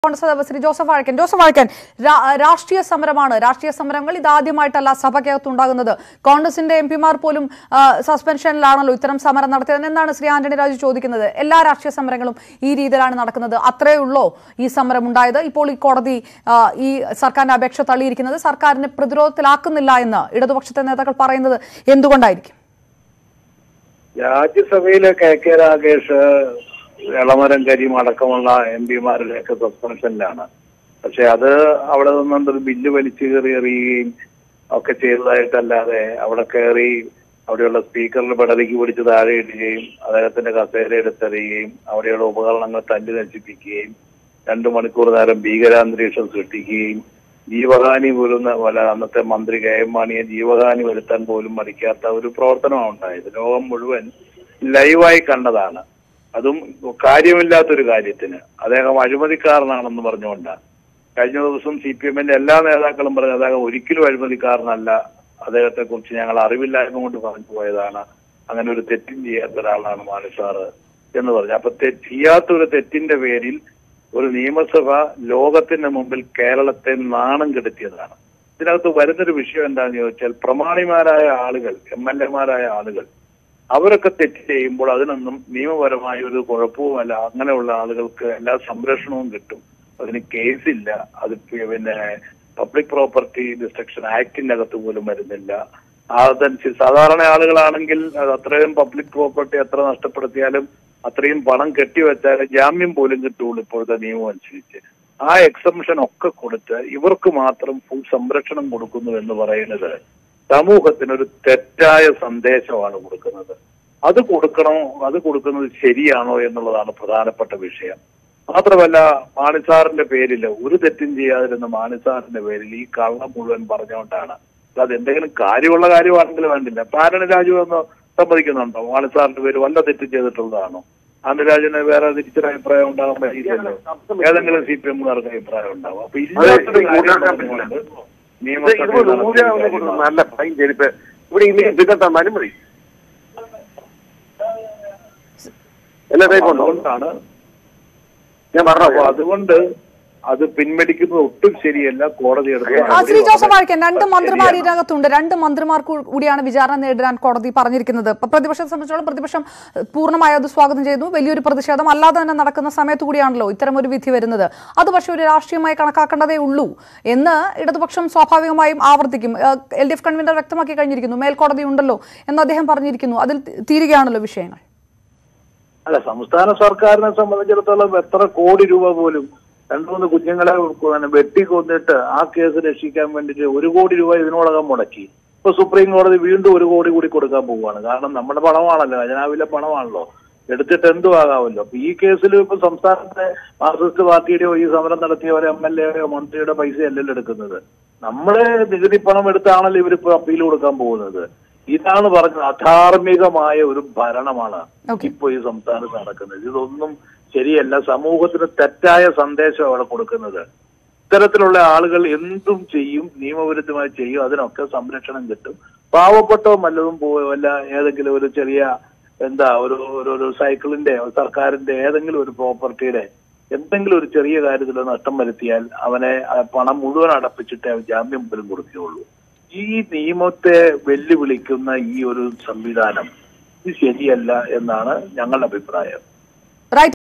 കോൺഗ്രസ് ശ്രീ ജോസഫ് വാഴക്കൻ ജോസഫ് വാഴക്കൻ രാ- രാഷ്ട്രീയ സമരമാണ് രാഷ്ട്രീയ സമരങ്ങൾ ഇതാദ്യമായിട്ടല്ല സഭയ്ക്കകത്ത് ഉണ്ടാകുന്നത് കോൺഗ്രസിന്റെ എം പിമാർ പോലും ആ, സസ്പെൻഷനിലാണല്ലോ ഇത്തരം സമരം നടത്തിയത് എന്നാണ് ശ്രീ ആന്റണി രാജു ചോദിക്കുന്നത് എല്ലാ രാഷ്ട്രീയ സമരങ്ങളും ഈ രീതിയിലാണ് നടക്കുന്നത് അത്രേ ഉള്ളോ ഈ സമരം ഉണ്ടായത് ഇപ്പോൾ ഈ കോടതി ആ, ഈ സർക്കാരിന്റെ അപേക്ഷ തള്ളിയിരിക്കുന്നത് സർക്കാരിനെ പ്രതിരോധത്തിലാക്കുന്നില്ല എന്ന് ഇടതുപക്ഷത്തെ നേതാക്കൾ പറയുന്നത് എന്തുകൊണ്ടായിരിക്കും രാജ്യസഭയിലെ കെ കെ രാഗേഷ് എളമരം കരീം അടക്കമുള്ള എം പിമാരുടെയൊക്കെ സസ്പെൻഷനിലാണ് പക്ഷെ അത് അവിടെ നിന്നുകൊണ്ട് ഒരു ബില്ല് വലിച്ചു കയറി എറിയുകയും ഒക്കെ ചെയ്തതായിട്ടല്ലാതെ അവിടെ കയറി അവിടെയുള്ള സ്പീക്കറിന്റെ പടലിക്ക് പിടിച്ച് താഴെ ഇടുകയും അദ്ദേഹത്തിന്റെ കസേര എടുത്തെറിയുകയും അവിടെയുള്ള ഉപകരണങ്ങൾ തല്ലി നശിപ്പിക്കുകയും രണ്ടു മണിക്കൂർ നേരം ഭീകരാന്തരീക്ഷം സൃഷ്ടിക്കുകയും ജീവഹാനി പോലും പോലെ അന്നത്തെ മന്ത്രി കെ എം മാണിയെ ജീവഹാനി വരുത്താൻ പോലും മടിക്കാത്ത ഒരു പ്രവർത്തനമാണ് ഉണ്ടായത് ലോകം മുഴുവൻ ലൈവായി കണ്ടതാണ് അതും കാര്യമില്ലാത്തൊരു കാര്യത്തിന് അദ്ദേഹം അഴിമതിക്കാരനാണെന്ന് പറഞ്ഞുകൊണ്ടാണ് കഴിഞ്ഞ ദിവസം സി പി എമ്മിന്റെ എല്ലാ നേതാക്കളും പറഞ്ഞു അദ്ദേഹം ഒരിക്കലും അഴിമതിക്കാരനല്ല അദ്ദേഹത്തെ കുറിച്ച് ഞങ്ങൾ അറിവില്ലായ്മ കൊണ്ട് പറഞ്ഞു പോയതാണ് അങ്ങനെ ഒരു തെറ്റും ചെയ്യാത്ത ഒരാളാണ് മാണി സാറ് എന്ന് പറഞ്ഞു അപ്പൊ തെ- ചെയ്യാത്ത ഒരു തെറ്റിന്റെ പേരിൽ ഒരു നിയമസഭ ലോകത്തിന്റെ മുമ്പിൽ കേരളത്തെ നാണം കെടുത്തിയതാണ് ഇതിനകത്ത് വരുന്നൊരു വിഷയം എന്താണെന്ന് ചോദിച്ചാൽ പ്രമാണിമാരായ ആളുകൾ എം എൽ എമാരായ ആളുകൾ അവരൊക്കെ തെറ്റ് ചെയ്യുമ്പോൾ അതിനൊന്നും നിയമപരമായ ഒരു കുഴപ്പവുമല്ല അങ്ങനെയുള്ള ആളുകൾക്ക് എല്ലാ സംരക്ഷണവും കിട്ടും അതിന് കേസില്ല അത് പി- പിന്നെ പബ്ലിക് പ്രോപ്പർട്ടി ഡിസ്ട്രക്ഷൻ ആക്ടിന്റെ അകത്ത് പോലും വരുന്നില്ല അതനുസരിച്ച് സാധാരണ ആളുകളാണെങ്കിൽ അത് അത്രയും പബ്ലിക് പ്രോപ്പർട്ടി എത്ര നഷ്ടപ്പെടുത്തിയാലും അത്രയും പണം കെട്ടിവെച്ചാൽ ജാമ്യം പോലും കിട്ടുള്ളൂ ഇപ്പോഴത്തെ നിയമം അനുസരിച്ച് ആ എക്സംഷൻ ഒക്കെ കൊടുത്ത് ഇവർക്ക് മാത്രം ഫുൾ സംരക്ഷണം കൊടുക്കുന്നു എന്ന് പറയുന്നത് സമൂഹത്തിന് ഒരു തെറ്റായ സന്ദേശമാണ് കൊടുക്കുന്നത് അത് കൊടുക്കണോ അത് കൊടുക്കുന്നത് ശരിയാണോ എന്നുള്ളതാണ് പ്രധാനപ്പെട്ട വിഷയം മാത്രമല്ല മാണിസാറിന്റെ പേരിൽ ഒരു തെറ്റും ചെയ്യാതിരുന്ന മാണിസാറിന്റെ പേരിൽ ഈ കള്ളം മുഴുവൻ പറഞ്ഞുകൊണ്ടാണ് അത് എന്തെങ്കിലും കാര്യമുള്ള കാര്യമാണെങ്കിൽ വേണ്ടില്ല പാരണ രാജു എന്ന് സമ്മതിക്കുന്നുണ്ടോ മാണിസാറിന്റെ പേര് വല്ല തെറ്റും ചെയ്തിട്ടുള്ളതാണോ ആനരാജിന് വേറെ തിരിച്ചൊരു അഭിപ്രായം ഉണ്ടാകാൻ പറ്റിയില്ലല്ലോ ഏതെങ്കിലും സി പി എമ്മുകാർക്ക് അഭിപ്രായം ഉണ്ടാവും അപ്പൊ ഇല്ലാത്തൊരു ഇത് കാര്യം കൂട്ടാക്കാൻ പറഞ്ഞുകൊണ്ട് ഇത് നിയമസഭയിൽ ഇരുപത് നടത്തിയ നൂറ്റാവുന്ന കാര്യമാണ്. നല്ല ഫൈൻ ചെരുപ്പ് ഇവിടെ ഇനി പിന്നെ തന്നാലും മതി എല്ലാ ടൈപ്പ് ഉണ്ടോ അതുകൊണ്ടാണ് ഞാൻ അപ്പൊ പറഞ്ഞോ അതുകൊണ്ട് അത് പിൻവലിക്കുന്നത് ഒട്ടും ശരിയല്ല കോടതി എടുത്ത ആ, ശ്രീ നടപടി ജോസഫ് വളരെ വാഴക്കൻ രണ്ട് മന്ത്രിമാർ ശരിയാണ്. ഇതിനകത്തുണ്ട് രണ്ട് മന്ത്രിമാർക്ക് കൂടിയാണ് വിചാരണ നേരിടാൻ കോടതി പറഞ്ഞിരിക്കുന്നത് ഇപ്പൊ പ്രതിപക്ഷത്തെ സംബന്ധിച്ചോളം പ്രതിപക്ഷം ഏഹ്, പൂർണ്ണമായി അത് സ്വാഗതം ചെയ്തു വലിയൊരു പ്രതിഷേധം അല്ലാതെ തന്നെ നടക്കുന്ന സമയത്ത് കൂടിയാണല്ലോ ഇത്തരം ഒരു വിധി വരുന്നത് അത് പക്ഷേ ഒരു രാഷ്ട്രീയമായി കണക്കാക്കേണ്ടതേ ഉള്ളൂ എന്ന് ഇടതുപക്ഷം സ്വാഭാവികമായും ആവർത്തിക്കും എൽ ഡി എഫ് കൺവീനർ വ്യക്തമാക്കി കഴിഞ്ഞിരിക്കുന്നു മേൽക്കോടതി ഉണ്ടല്ലോ എന്ന് അദ്ദേഹം പറഞ്ഞിരിക്കുന്നു അതിൽ തീരുകയാണല്ലോ വിഷയങ്ങൾ അല്ല സംസ്ഥാന സർക്കാരിനെ സംബന്ധിച്ചിടത്തോളം എത്ര കോടി രൂപ പോലും രണ്ടു മൂന്ന് കുഞ്ഞുങ്ങളെ പിന്നെ വെട്ടിക്കൊന്നിട്ട് ആ കേസ് രക്ഷിക്കാൻ വേണ്ടിയിട്ട് ഒരു കോടി രൂപ ഇതിനോടകം മുടക്കി ഇപ്പൊ സുപ്രീം കോടതി വീണ്ടും ഒരു കോടി കൂടി കൊടുക്കാൻ പോവുകയാണ് കാരണം നമ്മുടെ പണമാണല്ലോ ഖജനാവിലെ പണമാണല്ലോ എടുത്തിട്ട് എന്തും ആകാമല്ലോ അപ്പൊ ഈ കേസിൽ ഇപ്പൊ സംസ്ഥാനത്തെ മാർക്സിസ്റ്റ് പാർട്ടിയുടെയോ ഈ സമരം നടത്തിയ ഒരു എം എൽ എയോ മന്ത്രിയുടെ പൈസ അല്ലല്ലോ എടുക്കുന്നത് നമ്മളെ നികുതി പണം എടുത്താണല്ലോ ഇവരിപ്പോ അപ്പീൽ കൊടുക്കാൻ പോകുന്നത് ഇതാണ് പറഞ്ഞത് അധാർമികമായ ഒരു ഭരണമാണ് Okay. ഇപ്പൊ ഈ സംസ്ഥാനത്ത് നടക്കുന്നത് ഇതൊന്നും ശരിയല്ല സമൂഹത്തിന് തെറ്റായ സന്ദേശം അവിടെ കൊടുക്കുന്നത് ഇത്തരത്തിലുള്ള ആളുകൾ എന്തും ചെയ്യും നിയമവിരുദ്ധമായി ചെയ്യും അതിനൊക്കെ സംരക്ഷണം കിട്ടും പാവപ്പെട്ടോ വല്ലതും പോ വല്ല ഏതെങ്കിലും ഒരു ചെറിയ എന്താ ഒരു ഒരു ഒരു സൈക്കിളിന്റെ സർക്കാരിന്റെ ഏതെങ്കിലും ഒരു പ്രോപ്പർട്ടിയുടെ എന്തെങ്കിലും ഒരു ചെറിയ കാര്യത്തിൽ നഷ്ടം വരുത്തിയാൽ അവനെ ആ പണം മുഴുവൻ അടപ്പിച്ചിട്ടേ അവൻ ജാമ്യം പോലും കൊടുക്കുകയുള്ളൂ ഈ നിയമത്തെ വെല്ലുവിളിക്കുന്ന ഈ ഒരു സംവിധാനം ഇത് ശരിയല്ല എന്നാണ് ഞങ്ങളുടെ അഭിപ്രായം റൈറ്റ്